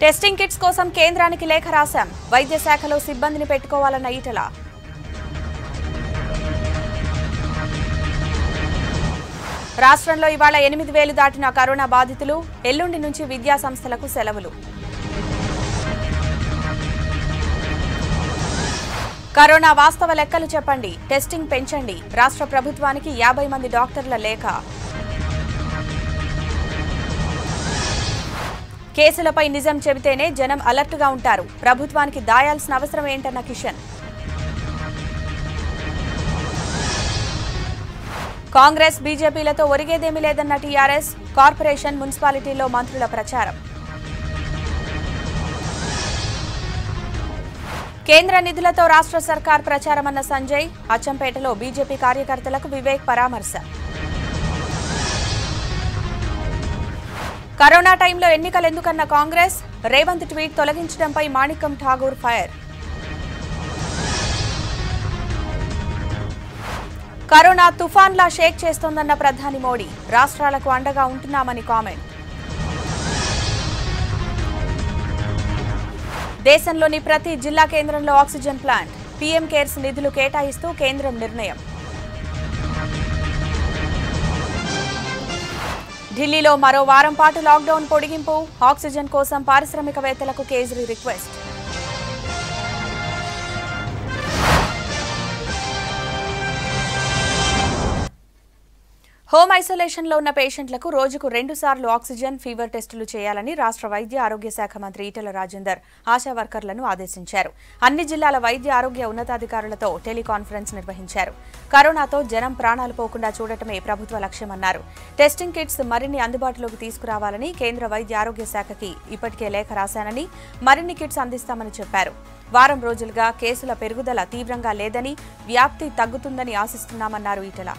Testing kits కోసం కేంద్రానికి లేఖ రాశాం వైద్య శాఖలో సిబ్బందిని పెట్టుకోవాలన్న ఈటల రాష్ట్రంలో ఇవాళ ఎనిమిది వేలు దాటిన కరోనా బాధితులు ఎల్లుండి నుంచి విద్యా సంస్థలకు సెలవులు కరోనా వాస్తవ లెక్కలు చెప్పండి టెస్టింగ్ పెంచండి రాష్ట్ర ప్రభుత్వానికి యాభై మంది డాక్టర్ల లేఖ కేసులపై నిజం చెబితేనే జనం అలర్ట్గా ఉంటారు ప్రభుత్వానికి దాయాల్సిన అవసరం ఏంటన్న కిషన్ కాంగ్రెస్ బీజేపీలతో ఒరిగేదేమీ లేదన్న టీఆర్ఎస్ కార్పొరేషన్ మున్సిపాలిటీలో మంత్రుల ప్రచారం కేంద్ర నిధులతో రాష్ట్ర సర్కార్ ప్రచారమన్న సంజయ్ అచ్చంపేటలో బీజేపీ కార్యకర్తలకు వివేక్ పరామర్శ కరోనా టైంలో ఎన్నికలు ఎందుకన్న కాంగ్రెస్ రేవంత్ ట్వీట్ తొలగించడంపై మాణికం ఠాగూర్ ఫైర్ కరోనా తుఫాన్లా షేక్ చేస్తోందన్న ప్రధాని మోడీ రాష్ట్రాలకు అండగా ఉంటున్నామని కామెంట్ దేశంలోని ప్రతి జిల్లా కేంద్రంలో ఆక్సిజన్ ప్లాంట్ పీఎం కేర్స్ నిధులు కేటాయిస్తూ కేంద్రం నిర్ణయం ఢిల్లీలో మరో వారం పాటు లాక్డౌన్ పొడిగింపు ఆక్సిజన్ కోసం పారిశ్రామికవేత్తలకు కేజ్రీ రిక్వెస్ట్ హోమ్ ఐసోలేషన్ లో ఉన్న పేషెంట్లకు రోజుకు రెండు సార్లు ఆక్సిజన్ ఫీవర్ టెస్టులు చేయాలని రాష్ట్ర వైద్య ఆరోగ్య శాఖ మంత్రి ఈటెల రాజేందర్ ఆశా వర్కర్లను ఆదేశించారు అన్ని జిల్లాల వైద్య ఆరోగ్య ఉన్నతాధికారులతో టెలికాన్ఫరెన్స్ నిర్వహించారు కరోనాతో జనం ప్రాణాలు పోకుండా చూడటమే ప్రభుత్వ లక్ష్యమన్నారు టెస్టింగ్ కిట్స్ మరిన్ని అందుబాటులోకి తీసుకురావాలని కేంద్ర వైద్య ఆరోగ్య శాఖకి ఇప్పటికే లేఖ రాశానని మరిన్ని కిట్స్ అందిస్తామని చెప్పారు వారం రోజులుగా కేసుల పెరుగుదల తీవ్రంగా లేదని వ్యాప్తి తగ్గుతుందని ఆశిస్తున్నామన్నారు ఈటెల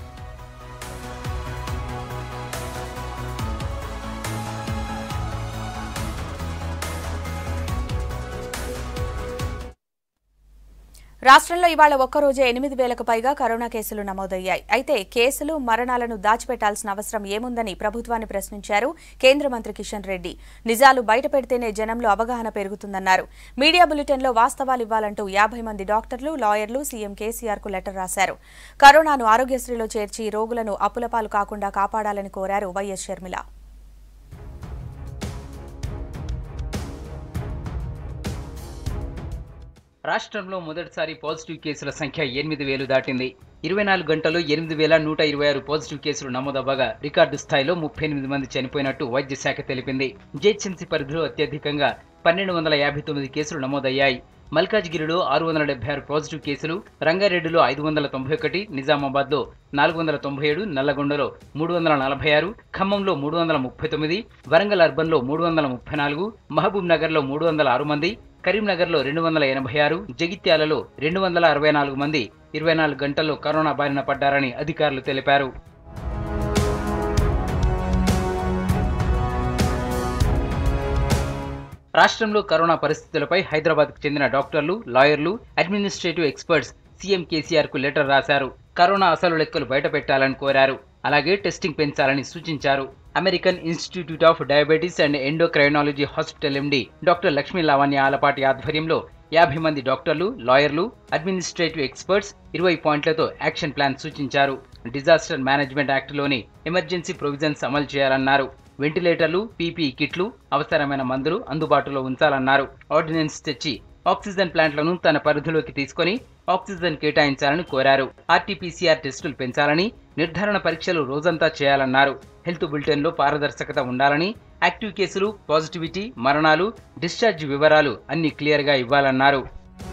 రాష్ట్రంలో ఇవాళ ఒక్కరోజే ఎనిమిది వేలకు పైగా కరోనా కేసులు నమోదయ్యాయి అయితే కేసులు మరణాలను దాచిపెట్టాల్సిన అవసరం ఏముందని ప్రభుత్వాన్ని ప్రశ్నించారు కేంద్ర మంత్రి కిషన్ రెడ్డి నిజాలు బయటపెడితేనే జనంలో అవగాహన పెరుగుతుందన్నారు మీడియా బులెటిన్లో వాస్తవాలు ఇవ్వాలంటూ యాభై మంది డాక్టర్లు లాయర్లు సీఎం కేసీఆర్ కు లెటర్ రాశారు కరోనాను ఆరోగ్యశ్రీలో చేర్చి రోగులను అప్పులపాలు కాకుండా కాపాడాలని కోరారు వైఎస్ షర్మిల రాష్ట్రంలో మొదటిసారి పాజిటివ్ కేసుల సంఖ్య ఎనిమిది వేలు దాటింది ఇరవై నాలుగు గంటలు ఎనిమిది వేల నూట ఇరవై ఆరు పాజిటివ్ కేసులు నమోదవ్వగా రికార్డు స్థాయిలో ముప్పై ఎనిమిది మంది చనిపోయినట్టు వైద్య శాఖ తెలిపింది జేహెచ్ఎంసీ పరిధిలో అత్యధికంగా పన్నెండు వందల యాభై తొమ్మిది కేసులు నమోదయ్యాయి మల్కాజ్గిరిలో ఆరు వందల డెబ్బై ఆరు పాజిటివ్ కేసులు రంగారెడ్డిలో ఐదు వందల తొంభై ఒకటి నిజామాబాద్లో నాలుగు వందల తొంభై ఏడు నల్లగొండలో మూడు వందల నలభై ఆరు ఖమ్మంలో మూడు వందల ముప్పై తొమ్మిది వరంగల్ అర్బన్లో మూడు వందల ముప్పై నాలుగు మహబూబ్ నగర్లో మూడు వందల ఆరు మంది కరీంనగర్లో రెండు వందల ఎనభై ఆరు జగిత్యాలలో రెండు వందల అరవై నాలుగు మంది ఇరవై నాలుగు గంటల్లో కరోనా బారిన పడ్డారని అధికారులు తెలిపారు రాష్ట్రంలో కరోనా పరిస్థితులపై హైదరాబాద్కు చెందిన డాక్టర్లు లాయర్లు అడ్మినిస్ట్రేటివ్ ఎక్స్పర్ట్స్ సీఎం కేసీఆర్ కు లెటర్ రాశారు కరోనా అసలు లెక్కలు బయటపెట్టాలని కోరారు అలాగే టెస్టింగ్ పెంచాలని సూచించారు American Institute of Diabetes and Endocrinology hospital MD doctor Lakshmi Lavanya Alapati ఆధ్వర్యంలో యాభై మంది డాక్టర్లు లాయర్లు అడ్మినిస్ట్రేటివ్ ఎక్స్పర్ట్స్ ఇరవై పాయింట్లతో యాక్షన్ ప్లాన్ సూచించారు డిజాస్టర్ మేనేజ్మెంట్ యాక్ట్లోని ఎమర్జెన్సీ ప్రొవిజన్స్ అమలు చేయాలన్నారు వెంటిలేటర్లు పీపీ కిట్లు అవసరమైన మందులు అందుబాటులో ఉంచాలన్నారు ఆర్డినెన్స్ తెచ్చి ఆక్సిజన్ ప్లాంట్లను తన పరిధిలోకి తీసుకొని ఆక్సిజన్ కేటాయించాలని కోరారు ఆర్టీపీసీఆర్ టెస్టులు పెంచాలని నిర్ధారణ పరీక్షలు రోజంతా చేయాలన్నారు హెల్త్ బులెటిన్లో పారదర్శకత ఉండాలని యాక్టివ్ కేసులు పాజిటివిటీ మరణాలు డిశ్చార్జ్ వివరాలు అన్ని క్లియర్గా ఇవ్వాలన్నారు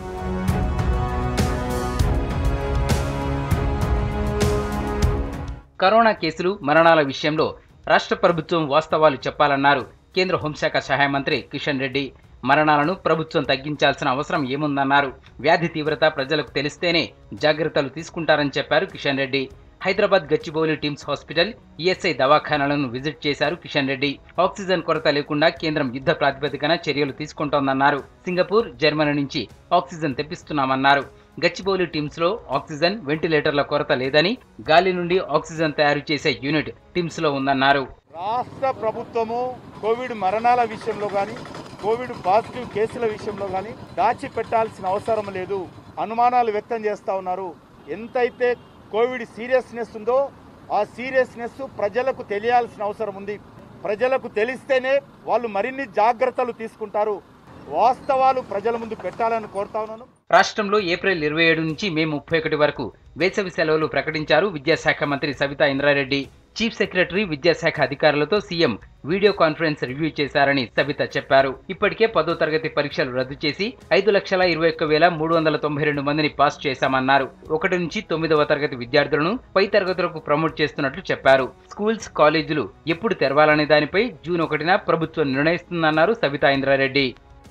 కరోనా కేసులు మరణాల విషయంలో రాష్ట్ర ప్రభుత్వం వాస్తవాలు చెప్పాలన్నారు కేంద్ర హోంశాఖ సహాయ మంత్రి కిషన్ రెడ్డి మరణాలను ప్రభుత్వం తగ్గించాల్సిన అవసరం ఏముందన్నారు వ్యాధి తీవ్రత ప్రజలకు తెలిస్తేనే జాగ్రత్తలు తీసుకుంటారని చెప్పారు కిషన్ రెడ్డి హైదరాబాద్ గచ్చిబౌలి టీమ్స్ హాస్పిటల్ ఈఎస్ఐ దవాఖానాలను విజిట్ చేశారు కిషన్ రెడ్డి ఆక్సిజన్ కొరత లేకుండా కేంద్రం యుద్ధ ప్రాతిపదికన చర్యలు తీసుకుంటోందన్నారు సింగపూర్ జర్మనీ నుంచి ఆక్సిజన్ తెప్పిస్తున్నామన్నారు గచ్చిబౌలి టీమ్స్ లో ఆక్సిజన్ వెంటిలేటర్ల కొరత లేదని గాలి నుండి ఆక్సిజన్ తయారు చేసే యూనిట్ టీమ్స్ లో ఉందన్నారు రాష్ట్ర ప్రభుత్వము కోవిడ్ మరణాల విషయంలో కానీ కోవిడ్ పాజిటివ్ కేసుల విషయంలో కానీ దాచిపెట్టాల్సిన అవసరం లేదు అనుమానాలు వ్యక్తం చేస్తూ ఉన్నారు ఎంతైతే కోవిడ్ సీరియస్నెస్ ఉందో ఆ సీరియస్నెస్ ప్రజలకు తెలియాల్సిన అవసరం ఉంది ప్రజలకు తెలిస్తేనే వాళ్ళు మరిన్ని జాగ్రత్తలు తీసుకుంటారు వాస్తవాలు ప్రజల ముందు పెట్టాలని కోరుతా ఉన్నాను రాష్ట్రంలో ఏప్రిల్ ఇరవై ఏడు నుంచి మే ముప్పై ఒకటి వరకు వేసవి సెలవులు ప్రకటించారు విద్యాశాఖ మంత్రి సవితా ఇంద్రారెడ్డి చీఫ్ సెక్రటరీ విద్యాశాఖ అధికారులతో సీఎం వీడియో కాన్ఫరెన్స్ రివ్యూ చేశారని సవిత చెప్పారు ఇప్పటికే పదో తరగతి పరీక్షలు రద్దు చేసి ఐదు లక్షల ఇరవై ఒక్క వేల మూడు వందల తొంభై రెండు మందిని పాస్ చేశామన్నారు ఒకటి నుంచి తొమ్మిదవ తరగతి విద్యార్థులను పై తరగతులకు ప్రమోట్ చేస్తున్నట్లు చెప్పారు స్కూల్స్ కాలేజీలు ఎప్పుడు తెరవాలనే దానిపై జూన్ ఒకటిన ప్రభుత్వం నిర్ణయిస్తుందన్నారు సవితా ఇంద్రారెడ్డి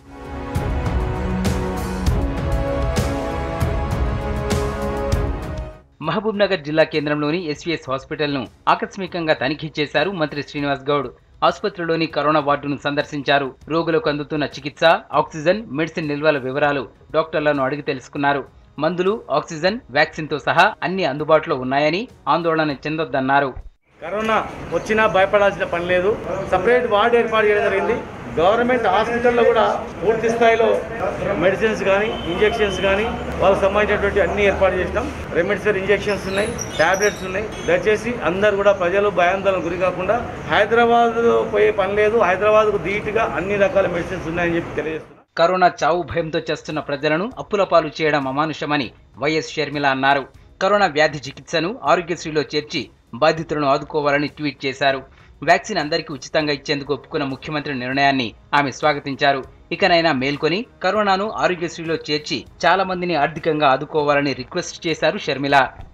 మహబూబ్ నగర్ జిల్లా కేంద్రంలోని ఎస్వీఎస్ హాస్పిటల్ను ఆకస్మికంగా తనిఖీ చేశారు మంత్రి శ్రీనివాస్ గౌడ్ ఆసుపత్రిలోని కరోనా వార్డును సందర్శించారు రోగులకు అందుతున్న చికిత్స ఆక్సిజన్ మెడిసిన్ నిల్వల వివరాలు డాక్టర్లను అడిగి తెలుసుకున్నారు మందులు ఆక్సిజన్ వ్యాక్సిన్తో సహా అన్ని అందుబాటులో ఉన్నాయని ఆందోళన చెందొద్దన్నారు కరోనా వచ్చినా భయపడాల్సిన పని లేదు సపరేట్ వార్డు ఏర్పాటు చేయడం జరిగింది గవర్నమెంట్ హాస్పిటల్లో కూడా పూర్తి స్థాయిలో మెడిసిన్స్ కానీ ఇంజెక్షన్స్ కానీ వాళ్ళకి సంబంధించినటువంటి అన్ని ఏర్పాటు చేసినాం రెమెడిసిన్ ఇంజెక్షన్స్ ఉన్నాయి టాబ్లెట్స్ ఉన్నాయి దయచేసి అందరు కూడా ప్రజలు భయాందోళన గురి కాకుండా హైదరాబాద్ పోయే పని లేదు హైదరాబాద్కు ధీటుగా అన్ని రకాల మెడిసిన్స్ ఉన్నాయని చెప్పి తెలియజేస్తున్నాం కరోనా చావు భయంతో చేస్తున్న ప్రజలను అప్పుల పాలు చేయడం అమానుషమని వైఎస్ షర్మిల అన్నారు కరోనా వ్యాధి చికిత్సను ఆరోగ్యశ్రీలో చేర్చి బాధితులను ఆదుకోవాలని ట్వీట్ చేశారు వ్యాక్సిన్ అందరికీ ఉచితంగా ఇచ్చేందుకు ఒప్పుకున్న ముఖ్యమంత్రి నిర్ణయాన్ని ఆమె స్వాగతించారు ఇకనైనా మేల్కొని కరోనాను ఆరోగ్యశ్రీలో చేర్చి చాలా మందిని ఆర్థికంగా ఆదుకోవాలని రిక్వెస్ట్ చేశారు షర్మిల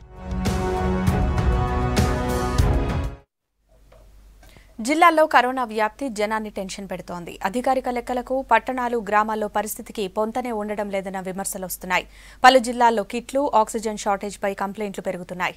జిల్లాల్లో కరోనా వ్యాప్తి జనాన్ని టెన్షన్ పెడుతోంది అధికారిక లెక్కలకు పట్టణాలు గ్రామాల్లో పరిస్థితికి పొంతనే ఉండడం లేదన్న విమర్శలు వస్తున్నాయి పలు జిల్లాల్లో కిట్లు ఆక్సిజన్ షార్టేజ్పై కంప్లైంట్లు పెరుగుతున్నాయి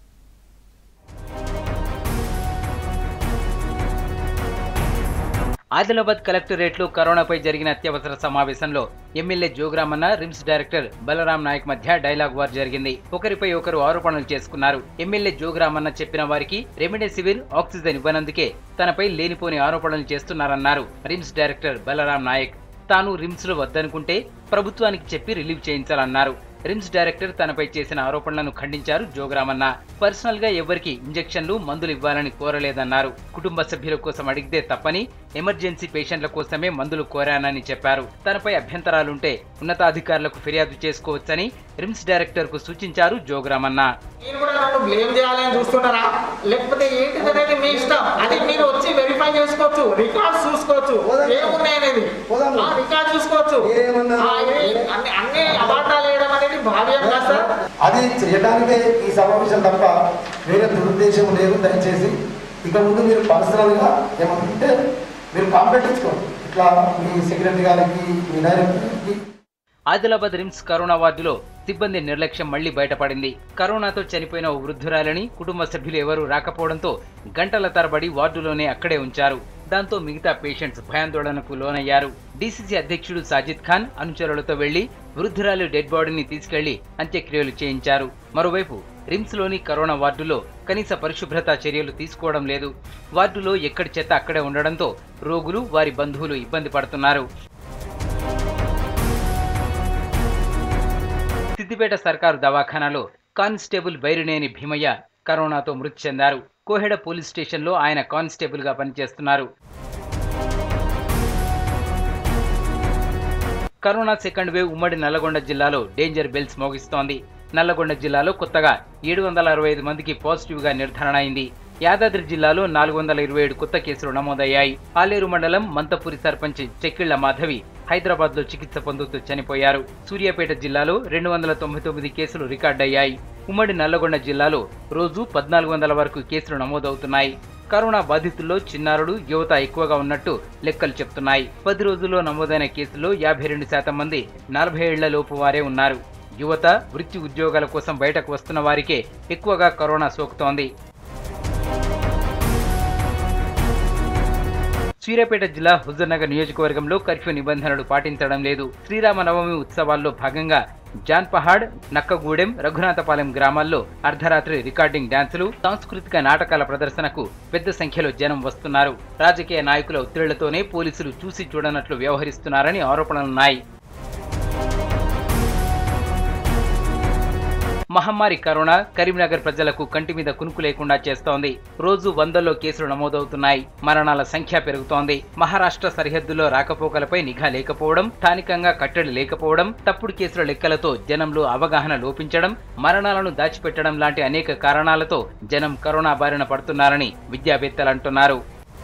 ఆదిలాబాద్ కలెక్టరేట్లో కరోనాపై జరిగిన అత్యవసర సమావేశంలో ఎమ్మెల్యే జోగ్రామన్న రిమ్స్ డైరెక్టర్ బలరాం నాయక్ మధ్య డైలాగ్ వార్ జరిగింది ఒకరిపై ఒకరు ఆరోపణలు చేసుకున్నారు ఎమ్మెల్యే జోగ్రామన్న చెప్పిన వారికి రెమిడెసివిర్ ఆక్సిజన్ ఇవ్వనందుకే తనపై లేనిపోని ఆరోపణలు చేస్తున్నారన్నారు రిమ్స్ డైరెక్టర్ బలరాం నాయక్ తాను రిమ్స్ లో వద్దనుకుంటే ప్రభుత్వానికి చెప్పి రిలీవ్ చేయించాలన్నారు రిమ్స్ డైరెక్టర్ తనపై చేసిన ఆరోపణలను ఖండించారు జోగ్రామన్న పర్సనల్ గా ఎవరికి ఇంజెక్షన్లు మందులు ఇవ్వాలని కోరలేదన్నారు కుటుంబ సభ్యుల కోసం అడిగితే తప్పని ఎమర్జెన్సీ పేషెంట్ల కోసమే మందులు కోరానని చెప్పారు తనపై అభ్యంతరాలుంటే ఉన్నతాధికారులకు ఫిర్యాదు చేసుకోవచ్చని రిమ్స్ డైరెక్టర్ కు సూచించారు జోగ్రామన్న మీరు కూడా నన్ను బ్లేమ్ చేయాలని చూస్తున్నారా లేకపోతే ఏంటిది అనేది మీ ఇష్టం అది మీరు వచ్చి వెరిఫై చేసుకోవచ్చు రికార్డ్స్ చూసుకోవచ్చు ఏమున్నాయి అనేది ఆ రికార్డ్ చూసుకోవచ్చు ఆ, ఏ- అన్ని అన్ని అబాటాలు వేయడం అనేది భావ్యం కాదు సార్ అది చేయడానికే ఈ సమావేశం తప్ప వేరే దురుద్దేశం లేదు దయచేసి ఇక ముందు మీరు పర్సనల్గా ఏమంటే మీరు కాంప్లైంట్ ఇచ్చుకోండి ఇట్లా మీ సెక్రటరీ గారికి మీ డైరెక్టర్ గారికి ఆదిలాబాద్ రిమ్స్ కరోనా వార్డులో సిబ్బంది నిర్లక్ష్యం మళ్లీ బయటపడింది కరోనాతో చనిపోయిన ఓ వృద్ధురాలని కుటుంబ సభ్యులు ఎవరూ రాకపోవడంతో గంటల తరబడి వార్డులోనే అక్కడే ఉంచారు దాంతో మిగతా పేషెంట్స్ భయాందోళనకు లోనయ్యారు డీసీసీ అధ్యక్షుడు సాజిద్ ఖాన్ అనుచరులతో వెళ్లి వృద్ధురాలి డెడ్ బాడీని తీసుకెళ్లి అంత్యక్రియలు చేయించారు మరోవైపు రిమ్స్ లోని కరోనా వార్డులో కనీస పరిశుభ్రత చర్యలు తీసుకోవడం లేదు వార్డులో ఎక్కడి చెత్త అక్కడే ఉండడంతో రోగులు వారి బంధువులు ఇబ్బంది పడుతున్నారు సిద్దిపేట సర్కారు దవాఖానాలో కానిస్టేబుల్ బైరినేని భీమయ్య కరోనాతో మృతి చెందారు కోహెడ పోలీస్ స్టేషన్లో ఆయన కానిస్టేబుల్ గా పనిచేస్తున్నారు కరోనా సెకండ్ వేవ్ ఉమ్మడి నల్లగొండ జిల్లాలో డేంజర్ బెల్స్ మోగిస్తోంది నల్లగొండ జిల్లాలో కొత్తగా ఏడు వందల అరవై ఐదు మందికి పాజిటివ్ గా నిర్ధారణ అయింది యాదాద్రి జిల్లాలో నాలుగు వందల ఇరవై ఏడు కొత్త కేసులు నమోదయ్యాయి ఆలేరు మండలం మంతపురి సర్పంచ్ చెక్కిళ్ల మాధవి హైదరాబాద్ లో చికిత్స పొందుతూ చనిపోయారు సూర్యాపేట జిల్లాలో రెండు వందల తొంభై తొమ్మిది కేసులు రికార్డయ్యాయి ఉమ్మడి నల్లగొండ జిల్లాలో రోజు పద్నాలుగు వందల వరకు కేసులు నమోదవుతున్నాయి కరోనా బాధితుల్లో చిన్నారులు యువత ఎక్కువగా ఉన్నట్టు లెక్కలు చెప్తున్నాయి పది రోజుల్లో నమోదైన కేసుల్లో యాభై రెండు శాతం మంది నలభై ఏళ్ల లోపు వారే ఉన్నారు యువత వృత్తి ఉద్యోగాల కోసం బయటకు వస్తున్న వారికే ఎక్కువగా కరోనా సోకుతోంది సూర్యాపేట జిల్లా హుజూర్నగర్ నియోజకవర్గంలో కర్ఫ్యూ నిబంధనలు పాటించడం లేదు శ్రీరామ నవమి ఉత్సవాల్లో భాగంగా జాన్పహాడ్ నక్కగూడెం రఘునాథపాలెం గ్రామాల్లో అర్ధరాత్రి రికార్డింగ్ డాన్సులు సాంస్కృతిక నాటకాల ప్రదర్శనకు పెద్ద సంఖ్యలో జనం వస్తున్నారు రాజకీయ నాయకుల ఒత్తిళ్లతోనే పోలీసులు చూసి చూడనట్లు వ్యవహరిస్తున్నారని ఆరోపణలున్నాయి మహమ్మారి కరోనా కరీంనగర్ ప్రజలకు కంటి మీద కునుకు లేకుండా చేస్తోంది రోజు వందల్లో కేసులు నమోదవుతున్నాయి మరణాల సంఖ్య పెరుగుతోంది మహారాష్ట్ర సరిహద్దులో రాకపోకలపై నిఘా లేకపోవడం స్థానికంగా కట్టడి లేకపోవడం తప్పుడు కేసుల లెక్కలతో జనంలో అవగాహన లోపించడం మరణాలను దాచిపెట్టడం లాంటి అనేక కారణాలతో జనం కరోనా బారిన పడుతున్నారని విద్యావేత్తలు అంటున్నారు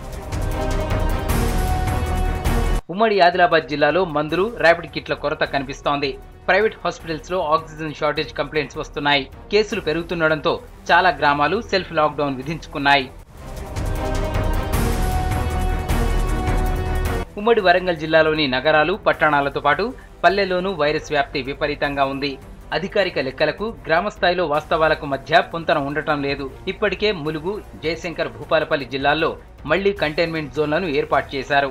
ఉమ్మడి ఆదిలాబాద్ జిల్లాలో మందులు ర్యాపిడ్ కిట్ల కొరత కనిపిస్తోంది ప్రైవేట్ హాస్పిటల్స్ లో ఆక్సిజన్ షార్టేజ్ కంప్లైంట్స్ వస్తున్నాయి కేసులు పెరుగుతుండటంతో చాలా గ్రామాలు సెల్ఫ్ లాక్డౌన్ విధించుకున్నాయి ఉమ్మడి వరంగల్ జిల్లాలోని నగరాలు పట్టణాలతో పాటు పల్లెల్లోనూ వైరస్ వ్యాప్తి విపరీతంగా ఉంది అధికారిక లెక్కలకు గ్రామ స్థాయిలో వాస్తవాలకు మధ్య పొంతన ఉండటం లేదు ఇప్పటికే ములుగు జయశంకర్ భూపాలపల్లి జిల్లాల్లో మళ్లీ కంటైన్మెంట్ జోన్లను ఏర్పాటు చేశారు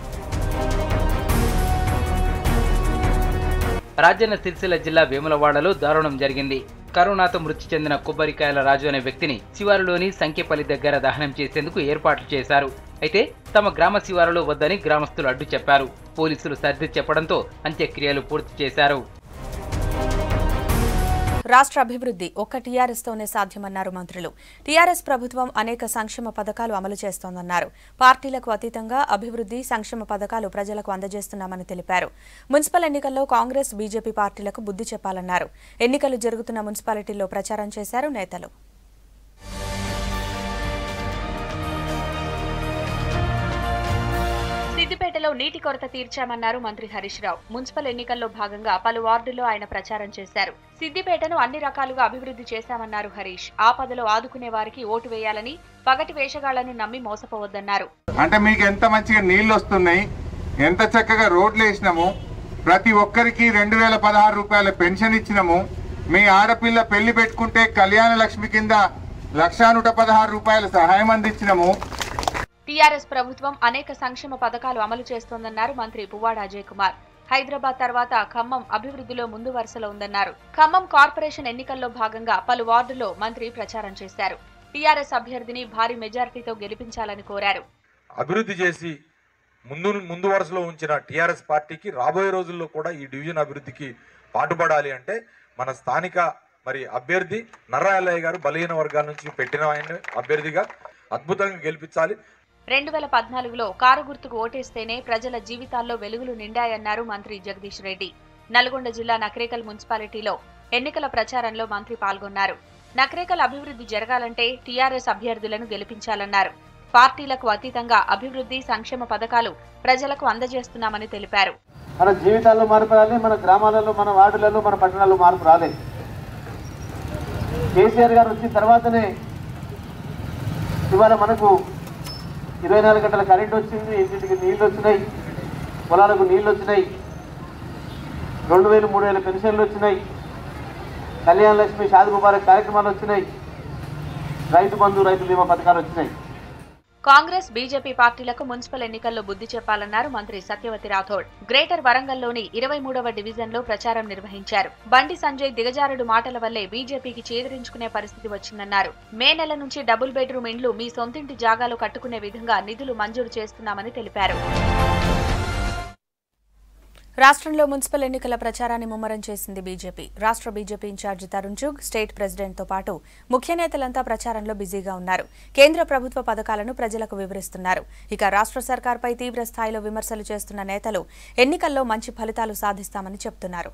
రాజన్న సిరిసిల్ల జిల్లా వేములవాడలో దారుణం జరిగింది కరోనాతో మృతి చెందిన కొబ్బరికాయల రాజు అనే వ్యక్తిని శివారులోని సంఖ్యపల్లి దగ్గర దహనం చేసేందుకు ఏర్పాట్లు చేశారు అయితే తమ గ్రామ శివారులో వద్దని గ్రామస్తులు అడ్డు చెప్పారు పోలీసులు సర్ది చెప్పడంతో అంత్యక్రియలు పూర్తి చేశారు రాష్ట్ర అభివృద్ధి ఒక్క టీఆర్ఎస్తోనే సాధ్యమన్నారు మంత్రులు టీఆర్ఎస్ ప్రభుత్వం అనేక సంక్షేమ పథకాలు అమలు చేస్తోందన్నారు పార్టీలకు అతీతంగా అభివృద్ధి సంక్షేమ పథకాలు ప్రజలకు అందజేస్తున్నామని తెలిపారు మున్సిపల్ ఎన్నికల్లో కాంగ్రెస్ బీజేపీ పార్టీలకు బుద్ధి చెప్పాలన్నారు ఎన్నికలు జరుగుతున్న మున్సిపాలిటీల్లో ప్రచారం చేశారు నేతలు సిద్దిపేటలో నీటి కొరత తీర్చామన్నారు మంత్రి హరీష్ రావు మున్సిపల్ ఎన్నికల్లో భాగంగా పలు వార్డుల్లో ఆయన ప్రచారం చేశారు సిద్దిపేటను అన్ని రకాలుగా అభివృద్ధి చేశామన్నారు హరీష్ ఆపదలో ఆదుకునే వారికి ఓటు వేయాలని పగటి వేషగాళ్లను నమ్మి మోసపోవద్దన్నారు అంటే మీకు ఎంత మంచిగా నీళ్లు వస్తున్నాయి ఎంత చక్కగా రోడ్లు వేసినాము ప్రతి ఒక్కరికి రెండు వేల పదహారు రూపాయల పెన్షన్ ఇచ్చినాము మీ ఆడపిల్ల పెళ్లి పెట్టుకుంటే కళ్యాణ లక్ష్మి కింద లక్షా నూట పదహారు రూపాయల సహాయం అందించినాము టీఆర్ఎస్ ప్రభుత్వం అనేక సంక్షేమ పథకాలు అమలు చేస్తోందన్నారు మంత్రి పువ్వాడ అజయ్ కుమార్ హైదరాబాద్ తర్వాత ఖమ్మం అభివృద్ధిలో ముందు వరుసలో ఉందన్నారు ఖమ్మం కార్పొరేషన్ ఎన్నికల్లో భాగంగా పలు వార్డుల్లో మంత్రి ప్రచారం చేశారు టీఆర్ఎస్ అభ్యర్థిని భారీ మెజారిటీతో గెలిపించాలని కోరారు అభివృద్ధి చేసి ముందు ముందు వరుసలో ఉంచిన టీఆర్ఎస్ పార్టీకి రాబోయే రోజుల్లో కూడా ఈ డివిజన్ అభివృద్ధికి పాటుపడాలి అంటే మన స్థానిక మరి అభ్యర్థి నర్రాయలయ్య గారు బలహీన వర్గాల నుంచి పెట్టిన ఆయన అభ్యర్థిగా అద్భుతంగా గెలిపించాలి రెండు వేల పద్నాలుగులో కారు గుర్తుకు ఓటేస్తేనే ప్రజల జీవితాల్లో వెలుగులు నిండాయన్నారు మంత్రి జగదీష్ రెడ్డి నల్గొండ జిల్లా నక్రేకల్ మున్సిపాలిటీలో ఎన్నికల ప్రచారంలో మంత్రి పాల్గొన్నారు నక్రేకల్ అభివృద్ధి జరగాలంటే టీఆర్ఎస్ అభ్యర్థులను గెలిపించాలన్నారు పార్టీలకు అతీతంగా అభివృద్ధి సంక్షేమ పథకాలు ప్రజలకు అందజేస్తున్నామని తెలిపారు మన జీవితాల్లో మార్పు రాలే మన గ్రామాలలో మన వార్డులలో మన పట్టణాల్లో మార్పు రాలే కేసీఆర్ గారు వచ్చిన తర్వాతనే ఇవాళ మనకు ఇరవై నాలుగు గంటల కరెంట్ వచ్చింది ఇంటింటికి నీళ్లు వచ్చినాయి పొలాలకు నీళ్లు వచ్చినాయి రెండు వేలు మూడు వేల పెన్షన్లు వచ్చినాయి కళ్యాణ లక్ష్మి షాది ముబారక్ కార్యక్రమాలు వచ్చినాయి రైతు బంధు రైతు బీమా పథకాలు వచ్చినాయి కాంగ్రెస్ బీజేపీ పార్టీలకు మున్సిపల్ ఎన్నికల్లో బుద్ధి చెప్పాలన్నారు మంత్రి సత్యవతి రాథోడ్ గ్రేటర్ వరంగల్లోని ఇరవై మూడవ డివిజన్లో ప్రచారం నిర్వహించారు బండి సంజయ్ దిగజారుడు మాటల వల్లే బీజేపీకి చేదరించుకునే పరిస్థితి వచ్చిందన్నారు మే నెల నుంచి డబుల్ బెడ్రూమ్ ఇండ్లు మీ సొంతింటి జాగాలో కట్టుకునే విధంగా నిధులు మంజూరు చేస్తున్నామని తెలిపారు రాష్ట్రంలో మున్సిపల్ ఎన్నికల ప్రచారాన్ని ముమ్మరం చేసింది బీజేపీ రాష్ట్ర BJP incharge Tarun Chugh state ప్రెసిడెంట్తో పాటు ముఖ్య నేతలంతా ప్రచారంలో బిజీగా ఉన్నారు కేంద్ర ప్రభుత్వ పథకాలను ప్రజలకు వివరిస్తున్నారు ఇక రాష్ట్ర సర్కార్పై తీవ్ర స్థాయిలో విమర్శలు చేస్తున్న నేతలు ఎన్నికల్లో మంచి ఫలితాలు సాధిస్తామని చెబుతున్నారు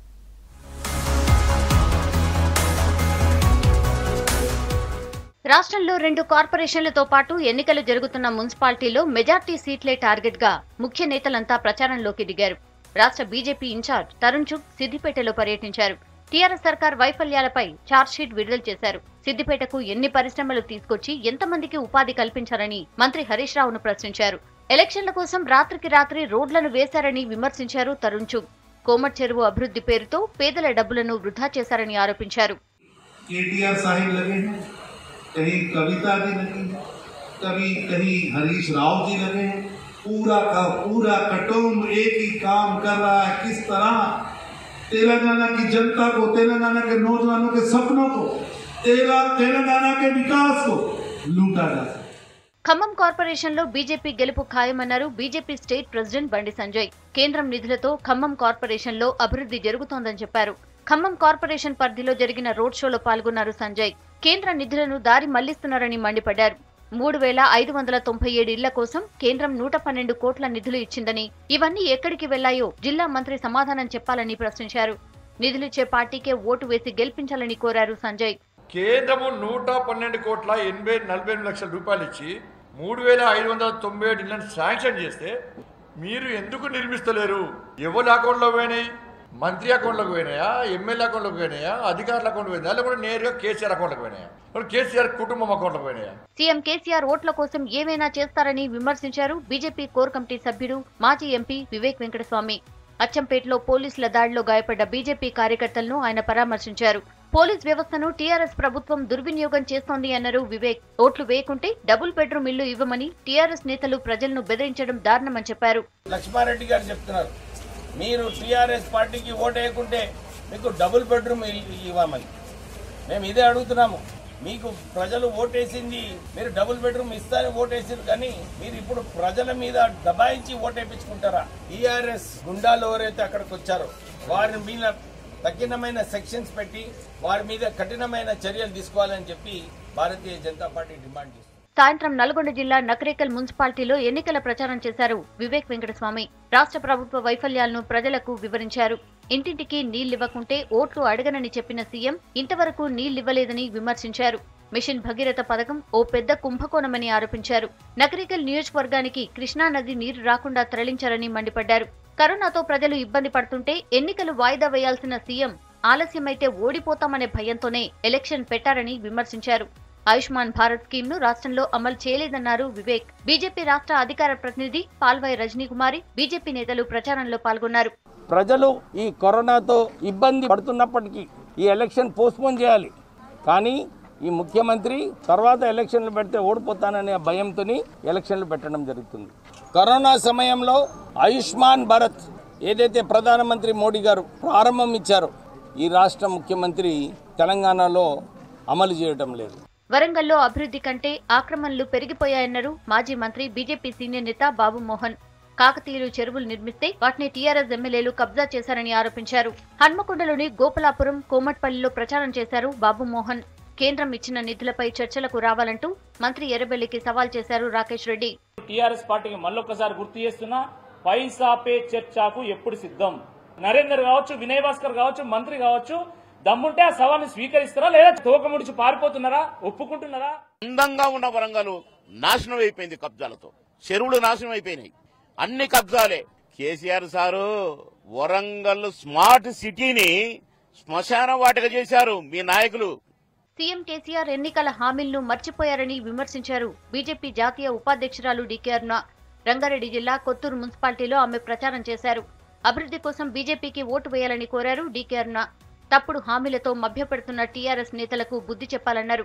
రాష్ట్రంలో రెండు కార్పొరేషన్లతో పాటు ఎన్నికలు జరుగుతున్న మున్సిపాలిటీలో మెజార్టీ సీట్లే టార్గెట్ గా ముఖ్య నేతలంతా ప్రచారంలోకి దిగారు రాష్ట్ర బీజేపీ ఇన్ఛార్జ్ తరుణ్ చుగ్ సిద్దిపేటలో పర్యటించారు టీఆర్ఎస్ సర్కార్ వైఫల్యాలపై ఛార్జ్షీట్ విడుదల చేశారు సిద్దిపేటకు ఎన్ని పరిశ్రమలు తీసుకొచ్చి ఎంతమందికి ఉపాధి కల్పించారని మంత్రి హరీష్ రావును ప్రశ్నించారు ఎలక్షన్ల కోసం రాత్రికి రాత్రి రోడ్లను వేశారని విమర్శించారు తరుణ్ చుగ్ కోమట్ చెరువు అభివృద్ధి పేరుతో పేదల డబ్బులను వృధా చేశారని ఆరోపించారు केटीआर साहिब लगे हैं कहीं कविता जी लगी है कभी कहीं हरीश राव जी लगे हैं पूरा का पूरा कुटुंब एक ही काम कर रहा है किस तरह तेलंगाना की जनता को तेलंगाना के नौजवानों के सपनों को तेला- तेलंगाना के विकास को लूटा जा सके ఖమ్మం కార్పొరేషన్లో బీజేపీ గెలుపు ఖాయమన్నారు బీజేపీ స్టేట్ ప్రెసిడెంట్ బండి సంజయ్ కేంద్రం నిధులతో ఖమ్మం కార్పొరేషన్లో అభివృద్ధి జరుగుతోందని చెప్పారు ఖమ్మం కార్పొరేషన్ పరిధిలో జరిగిన రోడ్ షోలో పాల్గొన్నారు సంజయ్ కేంద్ర నిధులను దారి మళ్లిస్తున్నారని మండిపడ్డారు మూడు వేల ఐదు వందల తొంభై ఏడు ఇళ్ల కోసం కేంద్రం నూట పన్నెండు కోట్ల నిధులు ఇచ్చిందని ఇవన్నీ ఎక్కడికి వెళ్లాయో జిల్లా మంత్రి సమాధానం చెప్పాలని ప్రశ్నించారు నిధులిచ్చే పార్టీకే ఓటు వేసి గెలిపించాలని కోరారు సంజయ్ కేంద్రము నూట పన్నెండు కోట్ల ఎనభై నలభై ఎనిమిది లక్షల రూపాయలు ఇచ్చి మూడు వేల ఐదు వందల తొంభై ఏడు ఇళ్లను శాంక్షన్ చేస్తే మీరు ఎందుకు నిర్మిస్తలేరు ఎవరి అకౌంట్లో పోయినాయి మంత్రి అకౌంట్లోకి పోయినాయా ఎమ్మెల్యే అకౌంట్లోకి పోయినాయా అధికారుల అకౌంట్ పోయినాయా లేకపోతే నేరుగా కేసీఆర్ అకౌంట్లోకి పోయినాయా మరి కేసీఆర్ కుటుంబం అకౌంట్లోకి పోయినాయా సీఎం కేసీఆర్ ఓట్ల కోసం ఏమైనా చేస్తారని విమర్శించారు బీజేపీ కోర్ కమిటీ సభ్యుడు మాజీ ఎంపీ వివేక్ వెంకటస్వామి అచ్చంపేటలో పోలీసుల దాడిలో గాయపడ్డ బీజేపీ కార్యకర్తలను ఆయన పరామర్శించారు పోలీస్ వ్యవస్థను టీఆర్ఎస్ ప్రభుత్వం దుర్వినియోగం చేస్తోంది అన్నారు వివేక్ ఓట్లు వేయకుంటే డబుల్ బెడ్రూమ్ ఇల్లు ఇవ్వమని టీఆర్ఎస్ నేతలు ప్రజలను బెదిరించడం దారుణమని చెప్పారు లక్ష్మారెడ్డి గారు చెప్తున్నారు మీరు టీఆర్ఎస్ పార్టీకి ఓటు వేయకుంటే మీకు డబుల్ బెడ్రూమ్ ఇల్లు ఇవ్వమని మేము ఇదే అడుగుతున్నాము మీకు ప్రజలు ఓటేసింది మీరు డబుల్ బెడ్రూమ్ ఇస్తారని ఓటేసారు కానీ మీరు ఇప్పుడు ప్రజల మీద దబాయించి ఓటేపించుకుంటారా టీఆర్ఎస్ గుండాలు ఎవరైతే అక్కడికి వచ్చారో వారి మీద తగినమైన సెక్షన్స్ పెట్టి వారి మీద కఠినమైన చర్యలు తీసుకోవాలని చెప్పి భారతీయ జనతా పార్టీ డిమాండ్ చేస్తుంది సాయంత్రం నల్గొండ జిల్లా నకరేకల్ మున్సిపాలిటీలో ఎన్నికల ప్రచారం చేశారు వివేక్ వెంకటస్వామి రాష్ట్ర ప్రభుత్వ వైఫల్యాలను ప్రజలకు వివరించారు ఇంటింటికి నీళ్లివ్వకుంటే ఓట్లు అడగనని చెప్పిన సీఎం ఇంతవరకు నీళ్లివ్వలేదని విమర్శించారు మిషన్ భగీరథ పథకం ఓ పెద్ద కుంభకోణమని ఆరోపించారు నకరికల్ నియోజకవర్గానికి కృష్ణా నది నీరు రాకుండా తరలించారని మండిపడ్డారు కరోనాతో ప్రజలు ఇబ్బంది పడుతుంటే ఎన్నికలు వాయిదా వేయాల్సిన సీఎం ఆలస్యమైతే ఓడిపోతామనే భయంతోనే ఎలక్షన్ పెట్టారని విమర్శించారు ఆయుష్మాన్ భారత్ స్కీమ్ ను రాష్ట్రంలో అమలు చేయలేదన్నారు వివేక్ బీజేపీ రాష్ట్ర అధికార ప్రతినిధి పాల్వాయి రజనీకుమారి బీజేపీ నేతలు ప్రచారంలో పాల్గొన్నారు ప్రజలు ఈ కరోనాతో ఇబ్బంది పడుతున్నప్పటికీ ఈ ఎలక్షన్ పోస్ట్పోన్ చేయాలి కానీ ఈ ముఖ్యమంత్రి తర్వాత ఎలక్షన్లు పెడితే ఓడిపోతాననే భయంతో ఎలక్షన్లు పెట్టడం జరుగుతుంది కరోనా సమయంలో ఆయుష్మాన్ భారత్ ఏదైతే ప్రధానమంత్రి మోడీ గారు ప్రారంభం ఇచ్చారో ఈ రాష్ట్ర ముఖ్యమంత్రి తెలంగాణలో అమలు చేయడం లేదు వరంగల్లో అభివృద్ధి కంటే ఆక్రమణలు పెరిగిపోయాయన్నారు మాజీ మంత్రి బీజేపీ సీనియర్ నేత బాబు మోహన్ కాకతీయులు చెరువులు నిర్మిస్తే వాటిని టీఆర్ఎస్ ఎమ్మెల్యేలు కబ్జా చేశారని ఆరోపించారు హన్మకొండలోని గోపలాపురం కోమట్పల్లిలో ప్రచారం చేశారు బాబు మోహన్ కేంద్రం ఇచ్చిన నిధులపై చర్చలకు రావాలంటూ మంత్రి ఎర్రబెల్లికి సవాల్ చేశారు రాకేష్ రెడ్డి టీఆర్ఎస్ పార్టీకి మళ్ళొక్కసారి గుర్తు చేస్తున్నా పైసా పే చర్చకు ఎప్పుడు సిద్ధం నరేందర్ కావచ్చు వినయ్ భాస్కర్ కావచ్చు మంత్రి కావచ్చు దమ్ముంటే ఆ సవాల్ని స్వీకరిస్తారా లేదా తోక ముడిచి పారిపోతున్నారా ఒప్పుకుంటున్నారా అందంగా ఉన్న వరంగల్ నాశనం అయిపోయింది కబ్జాలతో చెరువులు నాశనం అయిపోయినాయి అన్ని కబ్జాలే కేసీఆర్ సారు వరంగల్ స్మార్ట్ సిటీని శ్మశాన వాటిక చేశారు మీ నాయకులు సీఎం కేసీఆర్ ఎన్నికల హామీలను మర్చిపోయారని విమర్శించారు బీజేపీ జాతీయ ఉపాధ్యక్షురాలు డీకే అరుణ రంగారెడ్డి జిల్లా కొత్తూరు మున్సిపాలిటీలో ఆమె ప్రచారం చేశారు అభివృద్ధి కోసం బీజేపీకి ఓటు వేయాలని కోరారు డీకే అరుణ తప్పుడు హామీలతో మభ్యపెడుతున్న టీఆర్ఎస్ నేతలకు బుద్ధి చెప్పాలన్నారు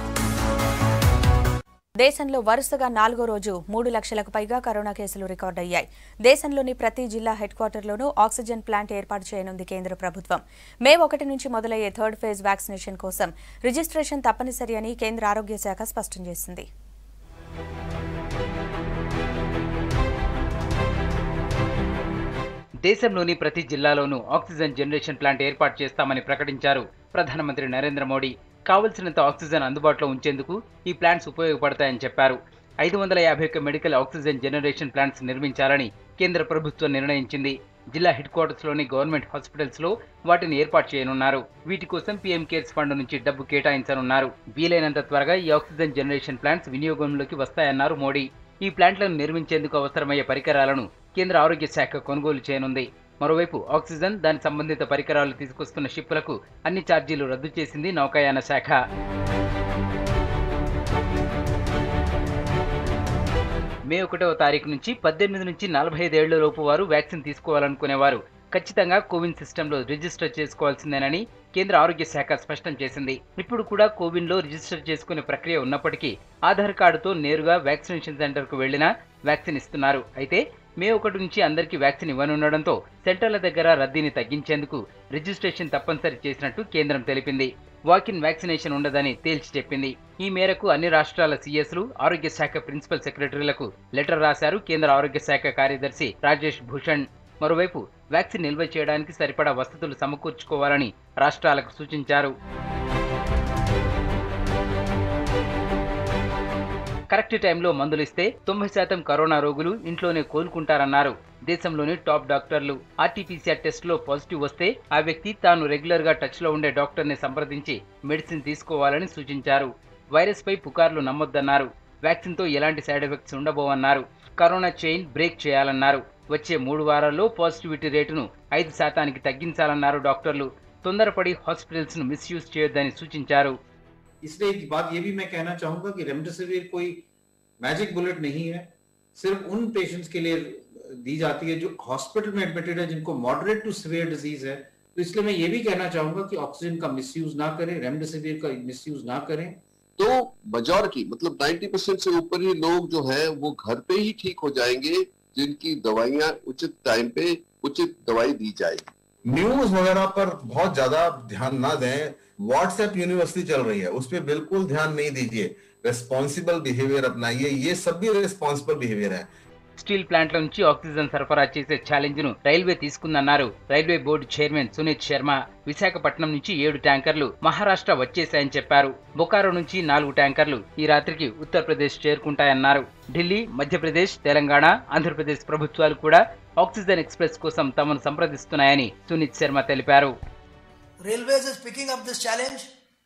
దేశంలో వరుసగా నాలుగో రోజు మూడు లక్షలకు పైగా కరోనా కేసులు రికార్డయ్యాయి దేశంలోని ప్రతి జిల్లా హెడ్ క్వార్టర్లోనూ ఆక్సిజన్ ప్లాంట్ ఏర్పాటు చేయనుంది కేంద్ర ప్రభుత్వం మే ఒకటి నుంచి మొదలయ్యే థర్డ్ ఫేజ్ వ్యాక్సినేషన్ కోసం రిజిస్ట్రేషన్ తప్పనిసరి అని కేంద్ర ఆరోగ్య శాఖ స్పష్టం చేసింది దేశంలోని ప్రతి జిల్లాలోనూ ఆక్సిజన్ జనరేషన్ ప్లాంట్ ఏర్పాటు చేస్తామని ప్రకటించారు ప్రధానమంత్రి నరేంద్ర మోడీ కావలసినంత ఆక్సిజన్ అందుబాటులో ఉంచేందుకు ఈ ప్లాంట్స్ ఉపయోగపడతాయని చెప్పారు ఐదు వందల యాభై ఒక్క మెడికల్ ఆక్సిజన్ జనరేషన్ ప్లాంట్స్ నిర్మించాలని కేంద్ర ప్రభుత్వం నిర్ణయించింది జిల్లా హెడ్ క్వార్టర్స్లోని గవర్నమెంట్ హాస్పిటల్స్లో వాటిని ఏర్పాటు చేయనున్నారు వీటి కోసం పీఎం కేర్స్ ఫండ్ నుంచి డబ్బు కేటాయించనున్నారు వీలైనంత త్వరగా ఈ ఆక్సిజన్ జనరేషన్ ప్లాంట్స్ వినియోగంలోకి వస్తాయన్నారు మోడీ ఈ ప్లాంట్లను నిర్మించేందుకు అవసరమయ్యే పరికరాలను కేంద్ర ఆరోగ్య శాఖ కొనుగోలు చేయనుంది మరోవైపు ఆక్సిజన్ దాని సంబంధిత పరికరాలు తీసుకొస్తున్న షిప్పులకు అన్ని ఛార్జీలు రద్దు చేసింది నౌకాయాన శాఖ మే ఒకటవ తారీఖు నుంచి పద్దెనిమిది నుంచి నలభై ఐదేళ్ల లోపు వారు వ్యాక్సిన్ తీసుకోవాలనుకునేవారు ఖచ్చితంగా కోవిన్ సిస్టంలో రిజిస్టర్ చేసుకోవాల్సిందేనని కేంద్ర ఆరోగ్య శాఖ స్పష్టం చేసింది ఇప్పుడు కూడా కోవిన్ లో రిజిస్టర్ చేసుకునే ప్రక్రియ ఉన్నప్పటికీ ఆధార్ కార్డుతో నేరుగా వ్యాక్సినేషన్ సెంటర్కు వెళ్లినా వ్యాక్సిన్ ఇస్తున్నారు అయితే మే ఒకటి నుంచి అందరికీ వ్యాక్సిన్ ఇవ్వనుండడంతో సెంటర్ల దగ్గర రద్దీని తగ్గించేందుకు రిజిస్ట్రేషన్ తప్పనిసరి చేసినట్టు కేంద్రం తెలిపింది వాకిన్ వ్యాక్సినేషన్ ఉండదని తేల్చి చెప్పింది ఈ మేరకు అన్ని రాష్ట్రాల సీఎస్లు ఆరోగ్య శాఖ ప్రిన్సిపల్ సెక్రటరీలకు లెటర్ రాశారు కేంద్ర ఆరోగ్య శాఖ కార్యదర్శి రాజేష్ భూషణ్ మరోవైపు వ్యాక్సిన్ నిల్వ చేయడానికి సరిపడా వసతులు సమకూర్చుకోవాలని రాష్ట్రాలకు సూచించారు కరెక్ట్ టైంలో మందులు ఇస్తే తొంభై శాతం కరోనా రోగులు ఇంట్లోనే కోలుకుంటారన్నారు దేశంలోని టాప్ డాక్టర్లు ఆర్టీపీసీఆర్ టెస్ట్లో పాజిటివ్ వస్తే ఆ వ్యక్తి తాను రెగ్యులర్ గా టచ్ లో ఉండే డాక్టర్ని సంప్రదించి మెడిసిన్ తీసుకోవాలని సూచించారు వైరస్ పై పుకార్లు నమ్మొద్దన్నారు వ్యాక్సిన్ తో ఎలాంటి సైడ్ ఎఫెక్ట్స్ ఉండబోవన్నారు కరోనా చైన్ బ్రేక్ చేయాలన్నారు వచ్చే మూడు వారాల్లో పాజిటివిటీ రేటును ఐదు శాతానికి తగ్గించాలన్నారు డాక్టర్లు తొందరపడి హాస్పిటల్స్ ను మిస్యూజ్ చేయొద్దని సూచించారు इसलिए एक बात ये भी मैं कहना चाहूंगा कि रेमडेसिविर कोई मैजिक बुलेट नहीं है सिर्फ उन पेशेंट्स के लिए दी जाती है जो हॉस्पिटल में एडमिटेड है जिनको मॉडरेट टू सिवियर डिजीज है तो इसलिए मैं ये भी कहना चाहूंगा कि ऑक्सीजन का मिसयूज ना करें रेमडेसिविर का मिसयूज ना करें तो मेजोरिटी मतलब 90 परसेंट से ऊपर ही लोग जो है वो घर पे ही ठीक हो जाएंगे जिनकी दवाइयां उचित टाइम पे उचित दवाई दी जाएगी न्यूज वगैरह पर बहुत ज्यादा ध्यान ना दें व्हाट्सएप यूनिवर्सिटी चल रही है उस पर बिल्कुल ध्यान नहीं दीजिए रेस्पॉन्सिबल बिहेवियर अपनाइए ये सब भी रेस्पॉन्सिबल बिहेवियर है స్టీల్ ప్లాంట్ల నుంచి ఆక్సిజన్ సరఫరా చేసే ఛాలెంజ్ ను రైల్వే తీసుకుందన్నారు railway board chairman Sunit Sharma Visakhapatnam నుంచి ఏడు ట్యాంకర్లు మహారాష్ట్ర వచ్చేశాయని చెప్పారు బొకారో నుంచి నాలుగు ట్యాంకర్లు ఈ రాత్రికి ఉత్తరప్రదేశ్ చేరుకుంటాయన్నారు ఢిల్లీ మధ్యప్రదేశ్ తెలంగాణ ఆంధ్రప్రదేశ్ ప్రభుత్వాలు కూడా ఆక్సిజన్ ఎక్స్ప్రెస్ కోసం తమను సంప్రదిస్తున్నాయని సునీత్ శర్మ తెలిపారు Railways is picking up this challenge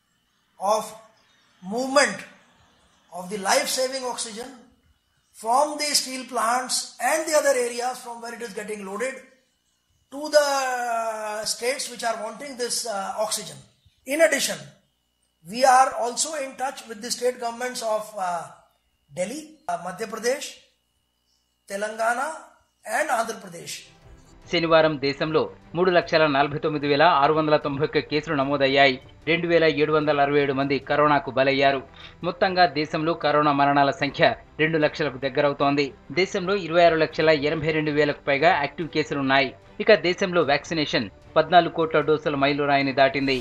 of movement of the life-saving oxygen from the steel plants and the other areas from where it is getting loaded to the states which are wanting this uh, oxygen. In addition, we are also in touch with the state governments of uh, Delhi, uh, Madhya Pradesh, Telangana, and Andhra Pradesh. శనివారం దేశంలో మూడు లక్షల నలభై తొమ్మిది వేల ఆరు వందల తొంభై ఒక్క కేసులు నమోదయ్యాయి రెండు వేల ఏడు వందల అరవై ఏడు మంది కరోనాకు బలయ్యారు మొత్తంగా దేశంలో కరోనా మరణాల సంఖ్య రెండు లక్షలకు దగ్గరవుతోంది దేశంలో ఇరవై ఆరు లక్షల ఎనభై రెండు వేలకు పైగా యాక్టివ్ కేసులున్నాయి ఇక దేశంలో వ్యాక్సినేషన్ పద్నాలుగు కోట్ల డోసుల మైలురాయిని దాటింది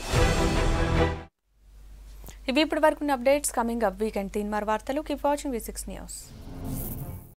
ఇవి ఇప్పటి వరకు updates coming up weekend Teenmaar Varthalu keep watching V six news